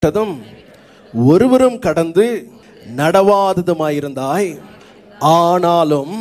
விட்டதும் ஒருவரும் கடந்து நடவாததுமாயிருந்தாய் ஆனாலும்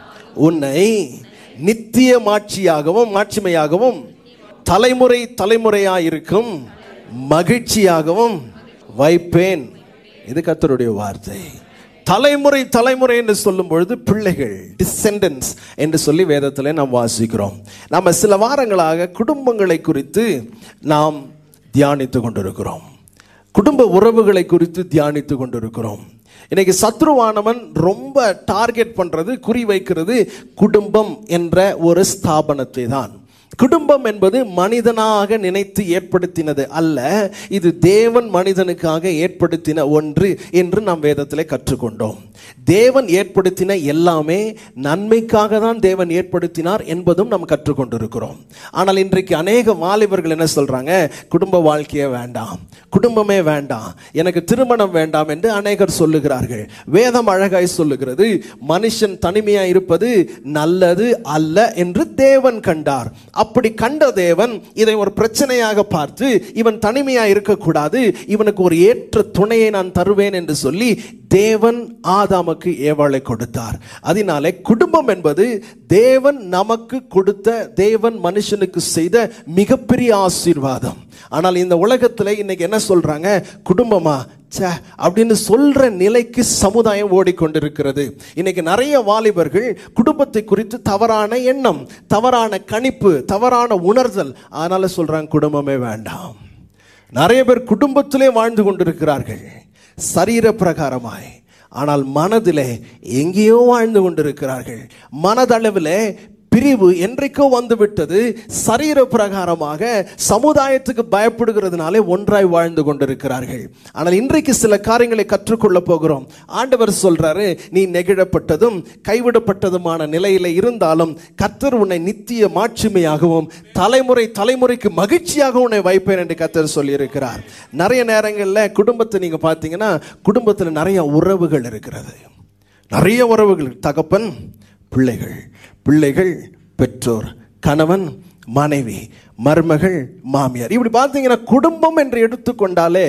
உன்னை நித்திய மாட்சியாகவும் மாட்சிமையாகவும் தலைமுறை தலைமுறையாயிருக்கும் மகிழ்ச்சியாகவும் வைப்பேன் இது கர்த்தருடைய வார்த்தை தலைமுறை தலைமுறை என்று சொல்லும் பொழுது பிள்ளைகள் டிசெண்டன்ஸ் என்று சொல்லி வேதத்தில் நாம் வாசிக்கிறோம் நம்ம சில வாரங்களாக குடும்பங்களை குறித்து நாம் தியானித்து கொண்டிருக்கிறோம் குடும்ப உறவுகளை குறித்து தியானித்து கொண்டிருக்கிறோம் இன்னைக்கு சத்ருவானவன் ரொம்ப டார்கெட் பண்றது குறி வைக்கிறது குடும்பம் என்ற ஒரு ஸ்தாபனத்தை தான் குடும்பம் என்பது மனிதனாக நினைத்து ஏற்படுத்தினது அல்ல இது தேவன் மனிதனுக்காக ஏற்படுத்தின ஒன்று என்று நாம் வேதத்தில் கற்றுக்கொண்டோம் தேவன் ஏற்படுத்தின எல்லாமே நன்மைக்காக தான் தேவன் ஏற்படுத்தினார் என்பதும் நாம் கற்றுக்கொண்டிருக்கிறோம் ஆனால் இன்றைக்கு அநேக வாலிபர்கள் என்ன சொல்றாங்க குடும்ப வாழ்க்கையே வேண்டாம் குடும்பமே வேண்டாம் எனக்கு திருமணம் வேண்டாம் என்று அநேகர் சொல்லுகிறார்கள் வேதம் அழகாய் சொல்லுகிறது மனுஷன் தனிமையா இருப்பது நல்லது அல்ல என்று தேவன் கண்டார் அப்படி கண்ட தேவன் இதை ஒரு பிரச்சனையாக பார்த்து இவன் தனிமையா இருக்கக்கூடாது இவனுக்கு ஒரு ஏற்ற துணையை நான் தருவேன் என்று சொல்லி தேவன் ஆதாமுக்கு ஏவாளை கொடுத்தார் அதனாலே குடும்பம் என்பது தேவன் நமக்கு கொடுத்த தேவன் மனுஷனுக்கு செய்த மிகப்பெரிய ஆசீர்வாதம் ஆனால் இந்த உலகத்தில் இன்னைக்கு என்ன சொல்றாங்க குடும்பமா ச்சே அப்படின்னு சொல்ற நிலைக்கு சமுதாயம் ஓடிக்கொண்டிருக்கிறது இன்னைக்கு நிறைய வாலிபர்கள் குடும்பத்தை குறித்து தவறான எண்ணம் தவறான கணிப்பு தவறான உணர்தல் அதனால சொல்றாங்க குடும்பமே வேண்டாம் நிறைய பேர் குடும்பத்திலே வாழ்ந்து கொண்டிருக்கிறார்கள் சரீர பிரகாரமாய் ஆனால் மனதிலே எங்கேயோ வாழ்ந்து கொண்டிருக்கிறார்கள் மனதளவிலே பிரிவு என்றைக்கோ வந்து விட்டது சரீர பிரகாரமாக சமுதாயத்துக்கு பயப்படுகிறதுனாலே ஒன்றாய் வாழ்ந்து கொண்டிருக்கிறார்கள் ஆனால் இன்றைக்கு சில காரியங்களை கற்றுக்கொள்ள போகிறோம் ஆண்டவர் சொல்றாரு நீ நெகிழப்பட்டதும் கைவிடப்பட்டதுமான நிலையில இருந்தாலும் கர்த்தர் உன்னை நித்திய மாட்சிமையாகவும் தலைமுறை தலைமுறைக்கு மகிழ்ச்சியாக உன்னை வைப்பேன் என்று கர்த்தர் சொல்லியிருக்கிறார் நிறைய நேரங்களில் குடும்பத்தை நீங்க பார்த்தீங்கன்னா குடும்பத்தில் நிறைய உறவுகள் இருக்கிறது நிறைய உறவுகள் தகப்பன் பிள்ளைகள் பிள்ளைகள் பெற்றோர் கணவன் மனைவி மருமகள் மாமியார் இப்படி பார்த்தீங்கன்னா குடும்பம் என்று எடுத்துக்கொண்டாலே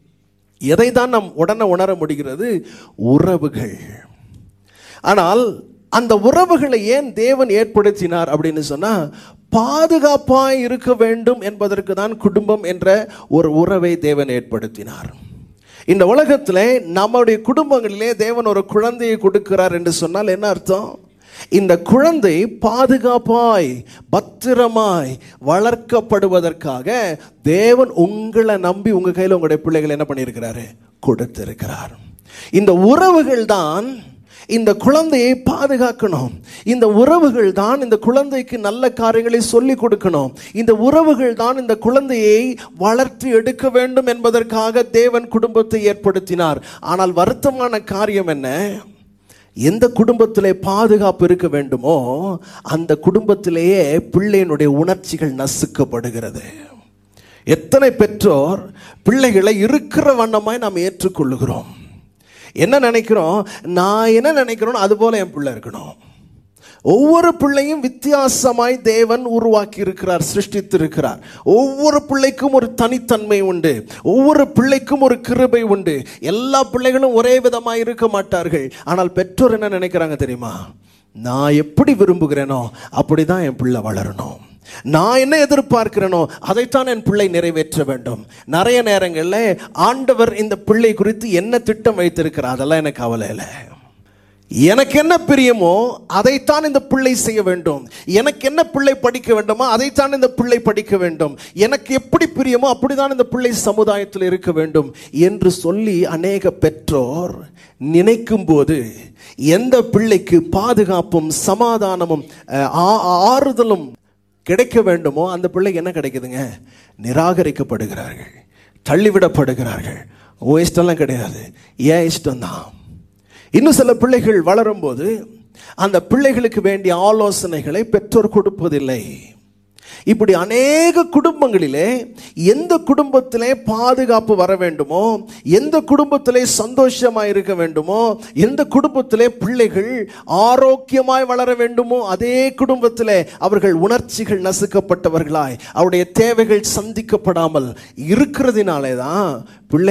எதை தான் நாம் உடனே உணர முடிகிறது உறவுகள் ஆனால் அந்த உறவுகளை ஏன் தேவன் ஏற்படுத்தினார் அப்படின்னு சொன்னா பாதுகாப்பாய் இருக்க வேண்டும் என்பதற்கு தான் குடும்பம் என்ற ஒரு உறவை தேவன் ஏற்படுத்தினார் இந்த உலகத்தில் நம்முடைய குடும்பங்களிலே தேவன் ஒரு குழந்தையை கொடுக்கிறார் என்று சொன்னால் என்ன அர்த்தம் இந்த குழந்தை பாதுகாப்பாய் பத்திரமாய் வளர்க்கப்படுவதற்காக தேவன் உங்களை நம்பி உங்க கையில் உங்களுடைய பிள்ளைகள் என்ன பண்ணியிருக்கிறாரு கொடுத்திருக்கிறார் இந்த உறவுகள் தான் இந்த குழந்தையை பாதுகாக்கணும் இந்த உறவுகள் தான் இந்த குழந்தைக்கு நல்ல காரியங்களை சொல்லி கொடுக்கணும் இந்த உறவுகள் தான் இந்த குழந்தையை வளர்த்து எடுக்க வேண்டும் என்பதற்காக தேவன் குடும்பத்தை ஏற்படுத்தினார் ஆனால் வருத்தமான காரியம் என்ன எந்த குடும்பத்திலே பாதுகாப்பு இருக்க வேண்டுமோ அந்த குடும்பத்திலேயே பிள்ளையினுடைய உணர்ச்சிகள் நசுக்கப்படுகிறது எத்தனை பெற்றோர் பிள்ளைகளை இருக்கிற வண்ணமாய் நாம் ஏற்றுக்கொள்ளுகிறோம் என்ன நினைக்கிறோம் நான் என்ன நினைக்கிறோம் அது போல என் பிள்ளை இருக்கணும் ஒவ்வொரு பிள்ளையும் வித்தியாசமாய் தேவன் உருவாக்கி இருக்கிறார் சிருஷ்டித்து இருக்கிறார் ஒவ்வொரு பிள்ளைக்கும் ஒரு தனித்தன்மை உண்டு ஒவ்வொரு பிள்ளைக்கும் ஒரு கிருபை உண்டு எல்லா பிள்ளைகளும் ஒரே விதமாக இருக்க மாட்டார்கள் ஆனால் பெற்றோர் என்ன நினைக்கிறாங்க தெரியுமா நான் எப்படி விரும்புகிறேனோ அப்படிதான் என் பிள்ளை வளரணும் நான் என்ன எதிர்பார்க்கிறேனோ அதைத்தான் என் பிள்ளை நிறைவேற்ற வேண்டும் நிறைய நேரங்களில் ஆண்டவர் இந்த பிள்ளை குறித்து என்ன திட்டம் வைத்திருக்கிறார் அதெல்லாம் எனக்கு கவலை இல்லை எனக்கு என்ன பிரியமோ அதைத்தான் இந்த பிள்ளை செய்ய வேண்டும் எனக்கு என்ன பிள்ளை படிக்க வேண்டுமோ அதைத்தான் இந்த பிள்ளை படிக்க வேண்டும் எனக்கு எப்படி பிரியமோ அப்படிதான் இந்த பிள்ளை சமுதாயத்தில் இருக்க வேண்டும் என்று சொல்லி அநேக பெற்றோர் நினைக்கும் போது எந்த பிள்ளைக்கு பாதுகாப்பும் சமாதானமும் அஹ், ஆ- ஆறுதலும் கிடைக்க வேண்டுமோ அந்த பிள்ளைக்கு என்ன கிடைக்குதுங்க நிராகரிக்கப்படுகிறார்கள் தள்ளிவிடப்படுகிறார்கள் உன் இஷ்டம்லாம் கிடையாது ஏன் இஷ்டம்தான் இன்னும் சில பிள்ளைகள் வளரும்போது அந்த பிள்ளைகளுக்கு வேண்டிய ஆலோசனைகளை பெற்றோர் கொடுப்பதில்லை இப்படி அநேக குடும்பங்களிலே எந்த குடும்பத்திலே பாதுகாப்பு வர வேண்டுமோ எந்த குடும்பத்திலே சந்தோஷமாய் இருக்க வேண்டுமோ எந்த குடும்பத்திலே பிள்ளைகள் ஆரோக்கியமாய் வளர வேண்டுமோ அதே குடும்பத்திலே அவர்கள் உணர்ச்சிகள் நசுக்கப்பட்டவர்களாய் அவருடைய தேவைகள் சந்திக்கப்படாமல் இருக்கிறதுனாலே தான் பிள்ளை